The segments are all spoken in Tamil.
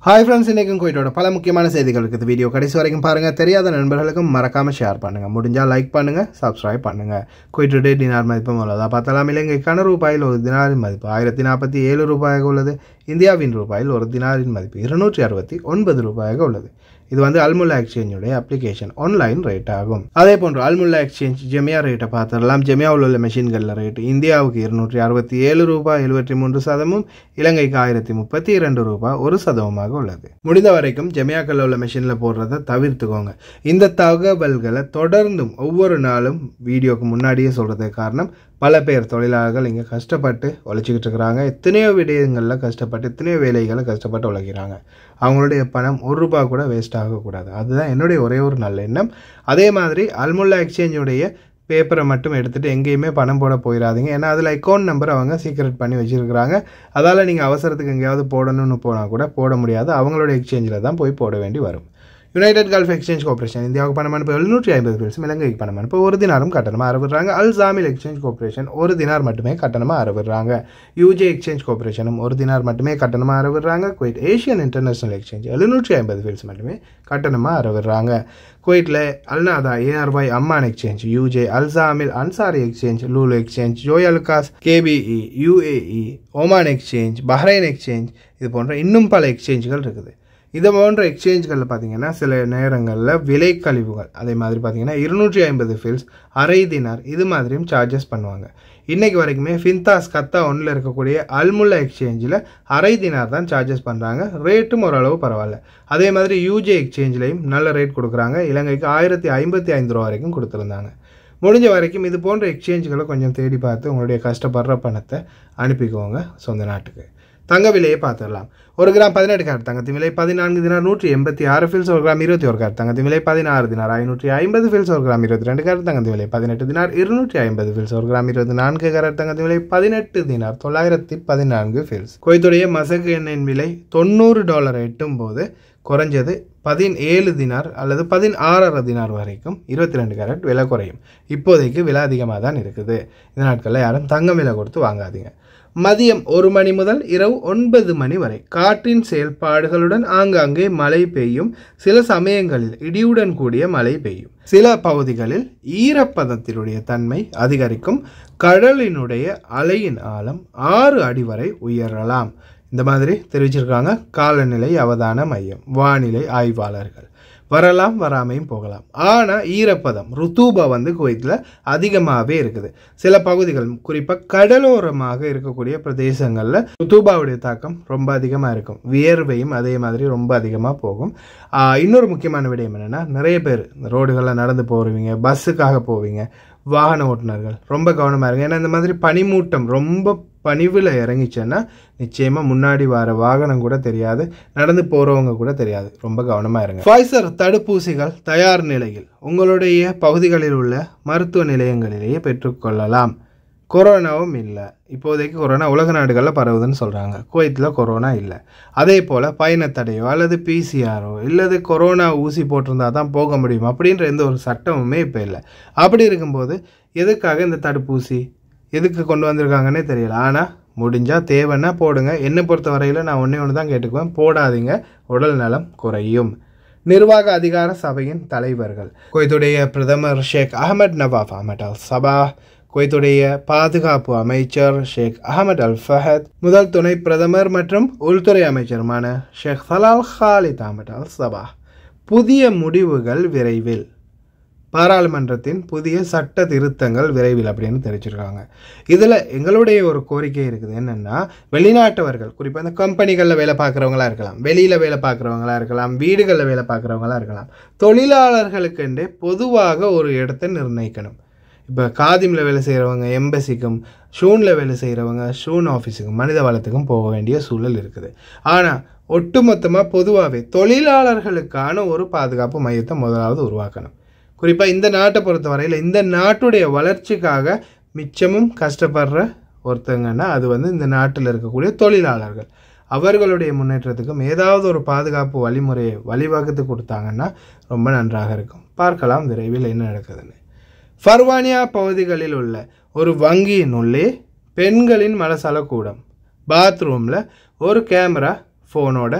ஹாய் ஃப்ரெண்ட்ஸ் இன்றைக்கும் குவைட்டோட பல முக்கியமான செய்திகள் இருக்குது வீடியோ கடைசி வரைக்கும் பாருங்கள் தெரியாத நண்பர்களுக்கும் மறக்காமல் ஷேர் பண்ணுங்கள் முடிஞ்சால் லைக் பண்ணுங்கள் சப்ஸ்கிரைப் பண்ணுங்கள் குவைட்டோட டினார் மதிப்பு உள்ளதா பார்த்தாலாம் இலங்கைக்கான ரூபாயில் ஒரு தினாரின் மதிப்பு ஆயிரத்தி நாற்பத்தி ஏழு ரூபாயாக உள்ளது இந்தியாவின் ரூபாயில் ஒரு தினாரின் மதிப்பு இருநூற்றி அறுபத்தி ஒன்பது ரூபாயாக உள்ளது இது வந்து அல்முல்லா எக்ஸ்சேஞ்சுடைய அப்ளிகேஷன் ஆன்லைன் ரேட் ஆகும் அதே போன்று அல்முல்லா எக்ஸ்சேஞ்ச் ஜெமியா ரேட்டை பார்த்துடலாம் ஜெமியாவில் உள்ள மெஷின்களில் ரேட் இந்தியாவுக்கு இருநூற்றி அறுபத்தி ஏழு ரூபாய் எழுபத்தி மூன்று சதமும் இலங்கைக்கு ஆயிரத்தி முப்பத்தி இரண்டு ரூபாய் ஒரு சதவமாக உள்ளது முடிந்த வரைக்கும் ஜெமியாக்களில் உள்ள மெஷினில் போடுறதை தவிர்த்துக்கோங்க இந்த தகவல்களை தொடர்ந்தும் ஒவ்வொரு நாளும் வீடியோக்கு முன்னாடியே சொல்கிறதுக்கு காரணம் பல பேர் தொழிலாளர்கள் இங்கே கஷ்டப்பட்டு உழைச்சிக்கிட்டு இருக்கிறாங்க எத்தனையோ விடயங்களில் கஷ்டப்பட்டு எத்தனையோ வேலைகளை கஷ்டப்பட்டு உழைக்கிறாங்க அவங்களுடைய பணம் ஒரு ரூபா கூட வேஸ்ட் ஆகக்கூடாது அதுதான் என்னுடைய ஒரே ஒரு நல்ல எண்ணம் அதே மாதிரி அல்முல்லா எக்ஸ்சேஞ்சுடைய பேப்பரை மட்டும் எடுத்துகிட்டு எங்கேயுமே பணம் போட போயிடாதீங்க ஏன்னா அதில் அக்கௌண்ட் நம்பர் அவங்க சீக்ரெட் பண்ணி வச்சுருக்கிறாங்க அதால் நீங்கள் அவசரத்துக்கு எங்கேயாவது போடணும்னு போனால் கூட போட முடியாது அவங்களோட எக்ஸ்சேஞ்சில் தான் போய் போட வேண்டி வரும் யுனைடெட் கல்ஃப் எக்ஸ்சேஞ்ச் கார்பரேஷன் இந்தியாவுக்கு பணம் அனுப்ப எழுநூற்றி ஐம்பது பேர்ஸும் இலங்கைக்கு பணம் அனுப்ப ஒரு தினாரும் கட்டணமாக அறவிடுறாங்க அல் ஜாமில் எக்ஸ்சேஞ்ச் கார்பரேஷன் ஒரு தினார் மட்டுமே கட்டணமாக அறவிடுறாங்க யூஜே எக்ஸ்சேஞ்ச் கார்பரேஷனும் ஒரு தினார் மட்டுமே கட்டணமாக அறவிடுறாங்க குவைட் ஏஷியன் இன்டர்நேஷனல் எக்ஸ்சேஞ்ச் எழுநூற்றி ஐம்பது ஃபீல்ஸ் மட்டுமே கட்டணமாக அறவிடுறாங்க குவைட்டில் அல்நாதா ஏஆர்ஒய் அம்மான் எக்ஸ்சேஞ்ச் யூஜே அல்சாமில் Ansari exchange Lulu exchange Joyalukkas கேபிஇ UAE Oman exchange Bahrain exchange இது போன்ற இன்னும் பல எக்ஸ்சேஞ்சுகள் இருக்குது இது போன்ற எக்ஸ்சேஞ்ச்களில் பார்த்தீங்கன்னா சில நேரங்களில் விலை கழிவுகள் அதே மாதிரி பார்த்தீங்கன்னா இருநூற்றி ஐம்பது ஃபில்ஸ் அரை தினார் இது மாதிரியும் சார்ஜஸ் பண்ணுவாங்க இன்றைக்கு வரைக்குமே ஃபின்தாஸ் கத்தா ஒன்றில் இருக்கக்கூடிய அல்முல்லா எக்ஸ்சேஞ்சில் அரை தினார் தான் சார்ஜஸ் பண்ணுறாங்க ரேட்டும் ஓரளவு பரவாயில்ல அதே மாதிரி யூஜே எக்ஸ்சேஞ்சிலையும் நல்ல ரேட் கொடுக்குறாங்க இலங்கைக்கு ஆயிரத்தி ஐம்பத்தி ஐந்து ரூபா வரைக்கும் கொடுத்துருந்தாங்க முடிஞ்ச வரைக்கும் இது போன்ற எக்ஸ்சேஞ்சுகளை கொஞ்சம் தேடி பார்த்து உங்களுடைய கஷ்டப்படுற பணத்தை அனுப்பிக்கோங்க சொந்த நாட்டுக்கு தங்க விலையை பார்த்துடலாம் ஒரு கிராம் பதினெட்டு கேரட் தங்கத்தின் விலை பதினான்கு தினார் நூற்றி எண்பத்தி ஆறு ஃபில்ஸ் ஒரு கிராம் இருபத்தி ஒரு கேரட் தங்கத்தின் விலை பதினாறு தினார் ஐநூற்றி ஐம்பது ஃபில்ஸ் ஒரு கிராம் இருபத்தி ரெண்டு கேரட் தங்கத்தின் விலை பதினெட்டு தினார் இருநூற்றி ஐம்பது ஃபில்ஸ் ஒரு கிராம் இருபத்தி நான்கு கேரட் தங்கத்தின் விலை பதினெட்டு தினார் தொள்ளாயிரத்தி பதினான்கு ஃபில்ஸ் குவைத்துடைய மசகு எண்ணெயின் விலை தொண்ணூறு டாலர் எட்டும் போது குறைஞ்சது பதினேழு தினார் அல்லது பதினாறரை தினார் வரைக்கும் இருபத்தி ரெண்டு கேரட் விலை குறையும் இப்போதைக்கு விலை அதிகமாக தான் இருக்குது இந்த நாட்களில் யாரும் தங்கம் விலை கொடுத்து வாங்காதீங்க மதியம் ஒரு மணி முதல் இரவு ஒன்பது மணி வரை காற்றின் செயல்பாடுகளுடன் ஆங்காங்கே மழை பெய்யும் சில சமயங்களில் இடியுடன் கூடிய மழை பெய்யும் சில பகுதிகளில் ஈரப்பதத்தினுடைய தன்மை அதிகரிக்கும் கடலினுடைய அலையின் ஆழம் ஆறு அடி வரை உயரலாம் இந்த மாதிரி தெரிவிச்சிருக்காங்க காலநிலை அவதான மையம் வானிலை ஆய்வாளர்கள் வரலாம் வராமையும் போகலாம் ஆனால் ஈரப்பதம் ருத்தூபா வந்து குவைத்தில் அதிகமாகவே இருக்குது சில பகுதிகள் குறிப்பாக கடலோரமாக இருக்கக்கூடிய பிரதேசங்களில் ருத்தூபாவுடைய தாக்கம் ரொம்ப அதிகமாக இருக்கும் வியர்வையும் அதே மாதிரி ரொம்ப அதிகமாக போகும் இன்னொரு முக்கியமான விடயம் என்னென்னா நிறைய பேர் ரோடுகளில் நடந்து போடுவீங்க பஸ்ஸுக்காக போவீங்க வாகன ஓட்டுநர்கள் ரொம்ப கவனமாக இருங்க ஏன்னா இந்த மாதிரி பனிமூட்டம் ரொம்ப பணிவில் இறங்கிச்சேன்னா நிச்சயமாக முன்னாடி வர வாகனம் கூட தெரியாது நடந்து போகிறவங்க கூட தெரியாது ரொம்ப கவனமாக இருங்க ஃபைசர் தடுப்பூசிகள் தயார் நிலையில் உங்களுடைய பகுதிகளில் உள்ள மருத்துவ நிலையங்களிலேயே பெற்றுக்கொள்ளலாம் கொரோனாவும் இல்லை இப்போதைக்கு கொரோனா உலக நாடுகளில் பரவுதுன்னு சொல்கிறாங்க குவைத்தில் கொரோனா இல்லை அதே போல் பயணத்தடையோ அல்லது பிசிஆரோ இல்லது கொரோனா ஊசி போட்டிருந்தா தான் போக முடியும் அப்படின்ற எந்த ஒரு சட்டமுமே இப்போ இல்லை அப்படி இருக்கும்போது எதுக்காக இந்த தடுப்பூசி எதுக்கு கொண்டு வந்திருக்காங்கன்னே தெரியல ஆனால் முடிஞ்சால் தேவைன்னா போடுங்க என்னை பொறுத்த வரையில் நான் ஒன்றே ஒன்று தான் கேட்டுக்குவேன் போடாதீங்க உடல் நலம் குறையும் நிர்வாக அதிகார சபையின் தலைவர்கள் குவைத்துடைய பிரதமர் ஷேக் அகமது நவாப் அஹமத் அல் சபா குவைத்துடைய பாதுகாப்பு அமைச்சர் ஷேக் அகமது அல் ஃபஹத் முதல் துணை பிரதமர் மற்றும் உள்துறை அமைச்சருமான ஷேக் சலால் ஹாலித் அஹமத் அல் சபா புதிய முடிவுகள் விரைவில் பாராளுமன்றத்தின் புதிய சட்ட திருத்தங்கள் விரைவில் அப்படின்னு தெரிவிச்சிருக்காங்க இதில் எங்களுடைய ஒரு கோரிக்கை இருக்குது என்னென்னா வெளிநாட்டவர்கள் குறிப்பாக இந்த கம்பெனிகளில் வேலை பார்க்குறவங்களா இருக்கலாம் வெளியில் வேலை பார்க்குறவங்களா இருக்கலாம் வீடுகளில் வேலை பார்க்குறவங்களா இருக்கலாம் தொழிலாளர்களுக்கென்றே பொதுவாக ஒரு இடத்தை நிர்ணயிக்கணும் இப்போ காதிமில் வேலை செய்கிறவங்க எம்பசிக்கும் ஷூனில் வேலை செய்கிறவங்க ஷூன் ஆஃபீஸுக்கும் மனித வளத்துக்கும் போக வேண்டிய சூழல் இருக்குது ஆனால் ஒட்டுமொத்தமாக பொதுவாகவே தொழிலாளர்களுக்கான ஒரு பாதுகாப்பு மையத்தை முதலாவது உருவாக்கணும் குறிப்பாக இந்த நாட்டை பொறுத்த வரையில் இந்த நாட்டுடைய வளர்ச்சிக்காக மிச்சமும் கஷ்டப்படுற ஒருத்தங்கன்னா அது வந்து இந்த நாட்டில் இருக்கக்கூடிய தொழிலாளர்கள் அவர்களுடைய முன்னேற்றத்துக்கும் ஏதாவது ஒரு பாதுகாப்பு வழிமுறையை வழிவகுத்து கொடுத்தாங்கன்னா ரொம்ப நன்றாக இருக்கும் பார்க்கலாம் விரைவில் என்ன நடக்குதுன்னு ஃபர்வானியா பகுதிகளில் உள்ள ஒரு வங்கியின் உள்ளே பெண்களின் மலசல கூடம் பாத்ரூமில் ஒரு கேமரா ஃபோனோட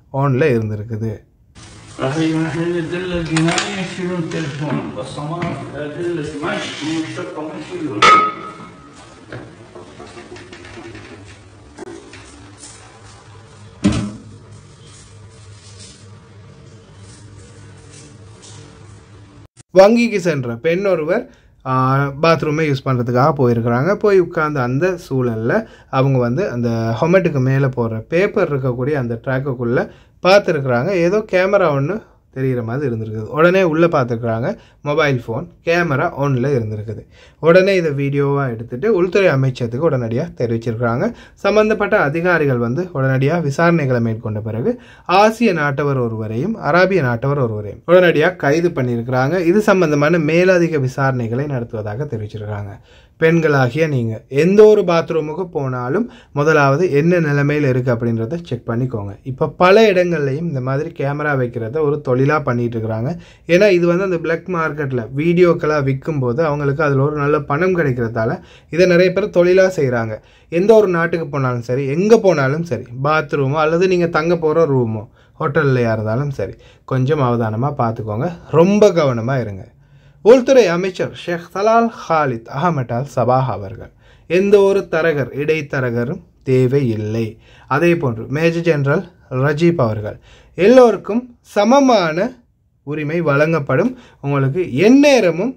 ஆனில் இருந்திருக்குது هي من احنا الأدلة الجنائية يشيلون التليفون بصمات أدلة مشي مشتقة ما يشيلون வங்கிக்கு சென்ற பெண் ஒருவர் பாத்ரூமை யூஸ் பண்ணுறதுக்காக போயிருக்கிறாங்க போய் உட்கார்ந்த அந்த சூழலில் அவங்க வந்து அந்த ஹொமெட்டுக்கு மேலே போடுற பேப்பர் இருக்கக்கூடிய அந்த ட்ராக்குக்குள்ளே பார்த்துருக்குறாங்க ஏதோ கேமரா ஒன்று தெரிகிற மாதிரி இருந்திருக்குது உடனே உள்ளே பார்த்துருக்குறாங்க மொபைல் ஃபோன் கேமரா ஒன்றில் இருந்திருக்குது உடனே இதை வீடியோவாக எடுத்துகிட்டு உள்துறை அமைச்சத்துக்கு உடனடியாக தெரிவிச்சிருக்கிறாங்க சம்பந்தப்பட்ட அதிகாரிகள் வந்து உடனடியாக விசாரணைகளை மேற்கொண்ட பிறகு ஆசிய நாட்டவர் ஒருவரையும் அராபிய நாட்டவர் ஒருவரையும் உடனடியாக கைது பண்ணியிருக்கிறாங்க இது சம்பந்தமான மேலதிக விசாரணைகளை நடத்துவதாக தெரிவிச்சிருக்கிறாங்க பெண்களாகிய நீங்கள் எந்த ஒரு பாத்ரூமுக்கு போனாலும் முதலாவது என்ன நிலைமையில் இருக்குது அப்படின்றத செக் பண்ணிக்கோங்க இப்போ பல இடங்கள்லையும் இந்த மாதிரி கேமரா வைக்கிறத ஒரு தொழிலாக பண்ணிட்டு இருக்கிறாங்க ஏன்னா இது வந்து அந்த பிளாக் மார்க்கெட்டில் வீடியோக்களாக விற்கும்போது அவங்களுக்கு அதில் ஒரு நல்ல பணம் கிடைக்கிறதால இதை நிறைய பேர் தொழிலாக செய்கிறாங்க எந்த ஒரு நாட்டுக்கு போனாலும் சரி எங்கே போனாலும் சரி பாத்ரூமோ அல்லது நீங்கள் தங்க போகிற ரூமோ ஹோட்டல்லையாக இருந்தாலும் சரி கொஞ்சம் அவதானமாக பார்த்துக்கோங்க ரொம்ப கவனமாக இருங்க உள்துறை அமைச்சர் ஷேக் சலால் ஹாலித் அகமட் அல் சபாஹ் அவர்கள் எந்த ஒரு தரகர் இடைத்தரகரும் தேவையில்லை அதே போன்று மேஜர் ஜெனரல் ரஜீப் அவர்கள் எல்லோருக்கும் சமமான உரிமை வழங்கப்படும் உங்களுக்கு எந்நேரமும்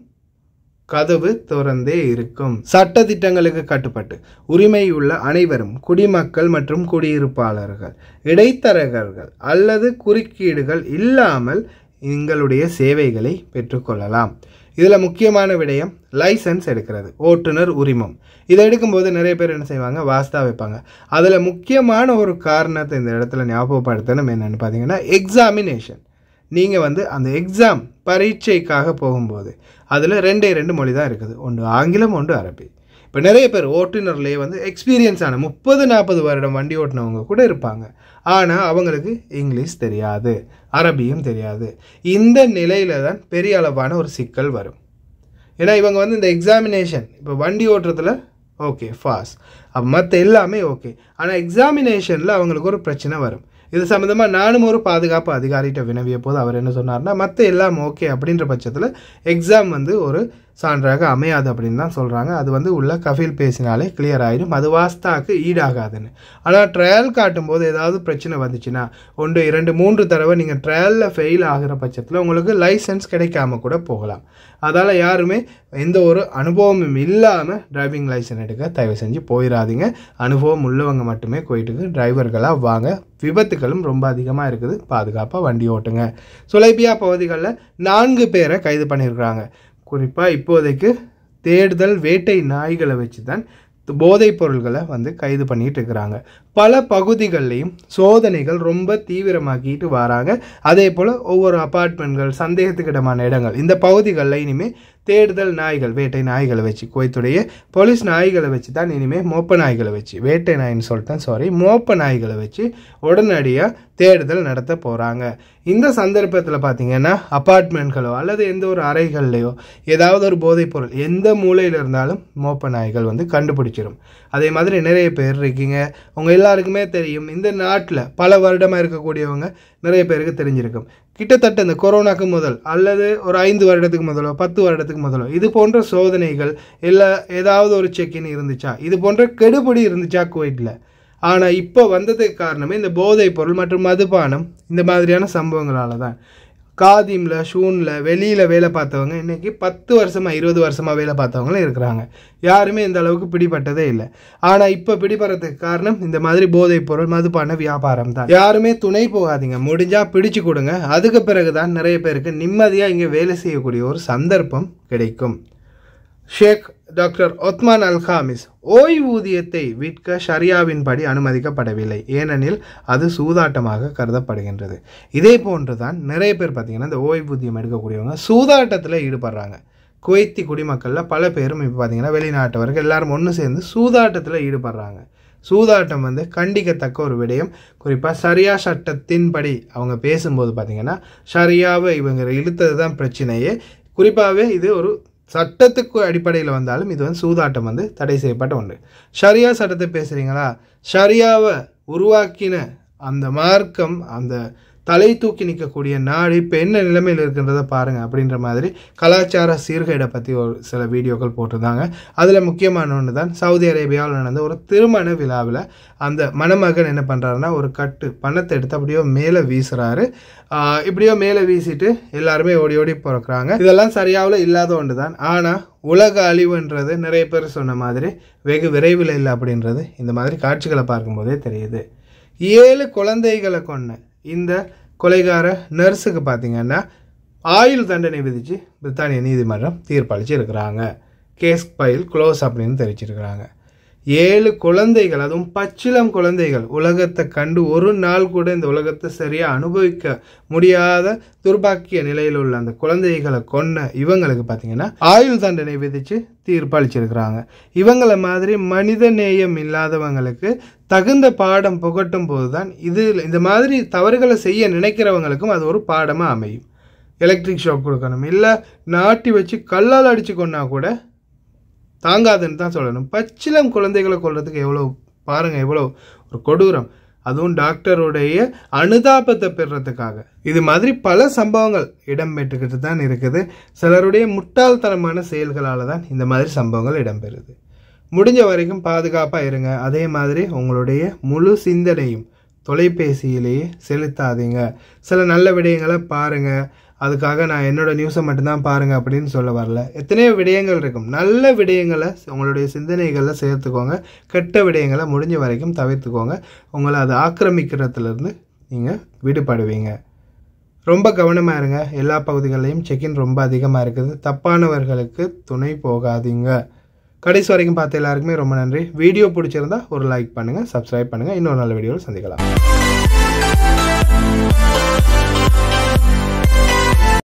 கதவு திறந்தே இருக்கும் சட்ட திட்டங்களுக்கு கட்டுப்பட்டு உரிமையுள்ள அனைவரும் குடிமக்கள் மற்றும் குடியிருப்பாளர்கள் இடைத்தரகர்கள் அல்லது குறுக்கீடுகள் இல்லாமல் எங்களுடைய சேவைகளை பெற்றுக்கொள்ளலாம் இதில் முக்கியமான விடயம் லைசன்ஸ் எடுக்கிறது ஓட்டுநர் உரிமம் இதை எடுக்கும்போது நிறைய பேர் என்ன செய்வாங்க வாஸ்தா வைப்பாங்க அதில் முக்கியமான ஒரு காரணத்தை இந்த இடத்துல ஞாபகப்படுத்தணும் என்னென்னு பார்த்தீங்கன்னா எக்ஸாமினேஷன் நீங்கள் வந்து அந்த எக்ஸாம் பரீட்சைக்காக போகும்போது அதில் ரெண்டே ரெண்டு மொழி தான் இருக்குது ஒன்று ஆங்கிலம் ஒன்று அரபி இப்போ நிறைய பேர் ஓட்டுநர்லேயே வந்து எக்ஸ்பீரியன்ஸ் ஆன முப்பது நாற்பது வருடம் வண்டி ஓட்டினவங்க கூட இருப்பாங்க ஆனால் அவங்களுக்கு இங்கிலீஷ் தெரியாது அரபியும் தெரியாது இந்த நிலையில தான் பெரிய அளவான ஒரு சிக்கல் வரும் ஏன்னா இவங்க வந்து இந்த எக்ஸாமினேஷன் இப்போ வண்டி ஓட்டுறதுல ஓகே ஃபாஸ்ட் அப்போ மற்ற எல்லாமே ஓகே ஆனால் எக்ஸாமினேஷனில் அவங்களுக்கு ஒரு பிரச்சனை வரும் இது சம்மந்தமாக நானும் ஒரு பாதுகாப்பு அதிகாரிகிட்ட வினவிய போது அவர் என்ன சொன்னார்னா மற்ற எல்லாம் ஓகே அப்படின்ற பட்சத்தில் எக்ஸாம் வந்து ஒரு சான்றாக அமையாது அப்படின்னு தான் சொல்கிறாங்க அது வந்து உள்ள கஃபீல் பேசினாலே கிளியர் ஆகிடும் அது வாஸ்தாக்கு ஈடாகாதுன்னு ஆனால் ட்ரையல் காட்டும்போது ஏதாவது பிரச்சனை வந்துச்சுன்னா ஒன்று இரண்டு மூன்று தடவை நீங்கள் ட்ரையலில் ஃபெயில் ஆகிற பட்சத்தில் உங்களுக்கு லைசன்ஸ் கிடைக்காம கூட போகலாம் அதால் யாருமே எந்த ஒரு அனுபவமும் இல்லாமல் டிரைவிங் லைசன்ஸ் எடுக்க தயவு செஞ்சு போயிடாதீங்க அனுபவம் உள்ளவங்க மட்டுமே போயிட்டு டிரைவர்களாக வாங்க விபத்துகளும் ரொம்ப அதிகமாக இருக்குது பாதுகாப்பாக வண்டி ஓட்டுங்க சுலைபியா பகுதிகளில் நான்கு பேரை கைது பண்ணியிருக்கிறாங்க குறிப்பாக இப்போதைக்கு தேடுதல் வேட்டை நாய்களை வச்சு தான் போதைப் பொருள்களை வந்து கைது பண்ணிட்டு இருக்கிறாங்க பல பகுதிகள்லையும் சோதனைகள் ரொம்ப தீவிரமாக்கிட்டு வராங்க அதே போல் ஒவ்வொரு அப்பார்ட்மெண்ட்கள் சந்தேகத்துக்கிடமான இடங்கள் இந்த பகுதிகளில் இனிமேல் தேடுதல் நாய்கள் வேட்டை நாய்களை வச்சு குவைத்துடைய போலீஸ் நாய்களை வச்சு தான் இனிமேல் மோப்ப நாய்களை வச்சு வேட்டை நாயின்னு சொல்லிட்டேன் சாரி மோப்ப நாய்களை வச்சு உடனடியாக தேடுதல் நடத்த போகிறாங்க இந்த சந்தர்ப்பத்தில் பார்த்தீங்கன்னா அப்பார்ட்மெண்ட்களோ அல்லது எந்த ஒரு அறைகள்லையோ ஏதாவது ஒரு போதைப் பொருள் எந்த மூலையில் இருந்தாலும் மோப்ப நாய்கள் வந்து கண்டுபிடிச்சிடும் அதே மாதிரி நிறைய பேர் இருக்கீங்க உங்கள் எல்லாருக்குமே தெரியும் இந்த நாட்டில் பல வருடமாக இருக்கக்கூடியவங்க நிறைய பேருக்கு தெரிஞ்சிருக்கும் கிட்டத்தட்ட இந்த கொரோனாக்கு முதல் அல்லது ஒரு ஐந்து வருடத்துக்கு முதலோ பத்து வருடத்துக்கு முதலோ இது போன்ற சோதனைகள் இல்லை ஏதாவது ஒரு செக்கின் இருந்துச்சா இது போன்ற கெடுபிடி இருந்துச்சா குவைட்டில் ஆனால் இப்போ வந்ததுக்கு காரணமே இந்த போதைப் பொருள் மற்றும் மதுபானம் இந்த மாதிரியான சம்பவங்களால தான் காதிமில் ஷூனில் வெளியில் வேலை பார்த்தவங்க இன்றைக்கி பத்து வருஷமாக இருபது வருஷமாக வேலை பார்த்தவங்களும் இருக்கிறாங்க யாருமே இந்த அளவுக்கு பிடிபட்டதே இல்லை ஆனால் இப்போ பிடிபடுறதுக்கு காரணம் இந்த மாதிரி போதைப் பொருள் மதுபான வியாபாரம் தான் யாருமே துணை போகாதீங்க முடிஞ்சால் பிடிச்சு கொடுங்க அதுக்கு பிறகு தான் நிறைய பேருக்கு நிம்மதியாக இங்கே வேலை செய்யக்கூடிய ஒரு சந்தர்ப்பம் கிடைக்கும் ஷேக் டாக்டர் ஒத்மான் அல் ஹாமிஸ் ஓய்வூதியத்தை விற்க ஷரியாவின்படி அனுமதிக்கப்படவில்லை ஏனெனில் அது சூதாட்டமாக கருதப்படுகின்றது இதே போன்று தான் நிறைய பேர் பார்த்தீங்கன்னா இந்த ஓய்வூதியம் எடுக்கக்கூடியவங்க சூதாட்டத்தில் ஈடுபடுறாங்க குவைத்தி குடிமக்களில் பல பேரும் இப்போ பார்த்தீங்கன்னா வெளிநாட்டவர்கள் எல்லாரும் ஒன்று சேர்ந்து சூதாட்டத்தில் ஈடுபடுறாங்க சூதாட்டம் வந்து கண்டிக்கத்தக்க ஒரு விடயம் குறிப்பாக சரியா சட்டத்தின்படி அவங்க பேசும்போது பார்த்தீங்கன்னா ஷரியாவை இவங்க இழுத்தது தான் பிரச்சனையே குறிப்பாகவே இது ஒரு சட்டத்துக்கு அடிப்படையில் வந்தாலும் இது வந்து சூதாட்டம் வந்து தடை செய்யப்பட்ட ஒன்று ஷரியா சட்டத்தை பேசுகிறீங்களா ஷரியாவை உருவாக்கின அந்த மார்க்கம் அந்த தலை தூக்கி நிற்கக்கூடிய நாடு இப்போ என்ன நிலைமையில் இருக்கின்றதை பாருங்கள் அப்படின்ற மாதிரி கலாச்சார சீர்கேடை பற்றி ஒரு சில வீடியோக்கள் போட்டிருந்தாங்க அதில் முக்கியமான ஒன்று தான் சவுதி அரேபியாவில் நடந்த ஒரு திருமண விழாவில் அந்த மணமகன் என்ன பண்ணுறாருன்னா ஒரு கட்டு பணத்தை எடுத்து அப்படியோ மேலே வீசுகிறாரு ஆஹ் இப்படியோ மேலே வீசிட்டு எல்லாருமே ஓடி ஓடி பிறக்கிறாங்க இதெல்லாம் சரியாவில் இல்லாத ஒன்று தான் ஆனால் உலக அழிவுன்றது நிறைய பேர் சொன்ன மாதிரி வெகு விரைவில் இல்லை அப்படின்றது இந்த மாதிரி காட்சிகளை பார்க்கும்போதே தெரியுது ஏழு குழந்தைகளை கொண்ட இந்த கொலைகார நர்ஸுக்கு பார்த்தீங்கன்னா ஆயுள் தண்டனை விதித்து பிரித்தானிய நீதிமன்றம் தீர்ப்பளிச்சு இருக்கிறாங்க கேஸ் ஃபைல் க்ளோஸ் அப்படின்னு தெரிவிச்சிருக்கிறாங்க ஏழு குழந்தைகள் அதுவும் பச்சிளம் குழந்தைகள் உலகத்தை கண்டு ஒரு நாள் கூட இந்த உலகத்தை சரியாக அனுபவிக்க முடியாத துர்பாக்கிய நிலையில் உள்ள அந்த குழந்தைகளை கொன்ன இவங்களுக்கு பார்த்தீங்கன்னா ஆயுள் தண்டனை விதித்து தீர்ப்பளிச்சிருக்கிறாங்க இவங்கள மாதிரி மனித நேயம் இல்லாதவங்களுக்கு தகுந்த பாடம் புகட்டும் போதுதான் இது இந்த மாதிரி தவறுகளை செய்ய நினைக்கிறவங்களுக்கும் அது ஒரு பாடமாக அமையும் எலக்ட்ரிக் ஷாக் கொடுக்கணும் இல்லை நாட்டி வச்சு கல்லால் அடிச்சு கொன்னா கூட தாங்காதுன்னு தான் சொல்லணும் பச்சிலம் குழந்தைகளை கொல்றதுக்கு எவ்வளோ பாருங்க எவ்வளோ ஒரு கொடூரம் அதுவும் டாக்டருடைய அனுதாபத்தை பெறுறதுக்காக இது மாதிரி பல சம்பவங்கள் இடம்பெற்றுக்கிட்டு தான் இருக்குது சிலருடைய முட்டாள்தனமான செயல்களால் தான் இந்த மாதிரி சம்பவங்கள் இடம்பெறுது முடிஞ்ச வரைக்கும் பாதுகாப்பாக இருங்க அதே மாதிரி உங்களுடைய முழு சிந்தனையும் தொலைபேசியிலேயே செலுத்தாதீங்க சில நல்ல விடயங்களை பாருங்கள் அதுக்காக நான் என்னோட நியூஸை மட்டும்தான் பாருங்கள் அப்படின்னு சொல்ல வரல எத்தனையோ விடயங்கள் இருக்கும் நல்ல விடயங்களை உங்களுடைய சிந்தனைகளில் சேர்த்துக்கோங்க கெட்ட விடயங்களை முடிஞ்ச வரைக்கும் தவிர்த்துக்கோங்க உங்களை அதை ஆக்கிரமிக்கிறதுலேருந்து நீங்கள் விடுபடுவீங்க ரொம்ப கவனமாக இருங்க எல்லா பகுதிகளிலையும் செக்கின் ரொம்ப அதிகமாக இருக்குது தப்பானவர்களுக்கு துணை போகாதீங்க கடைசி வரைக்கும் பார்த்த எல்லாருக்குமே ரொம்ப நன்றி வீடியோ பிடிச்சிருந்தா ஒரு லைக் பண்ணுங்கள் சப்ஸ்கிரைப் பண்ணுங்கள் இன்னொரு நல்ல வீடியோவில் சந்திக்கலாம்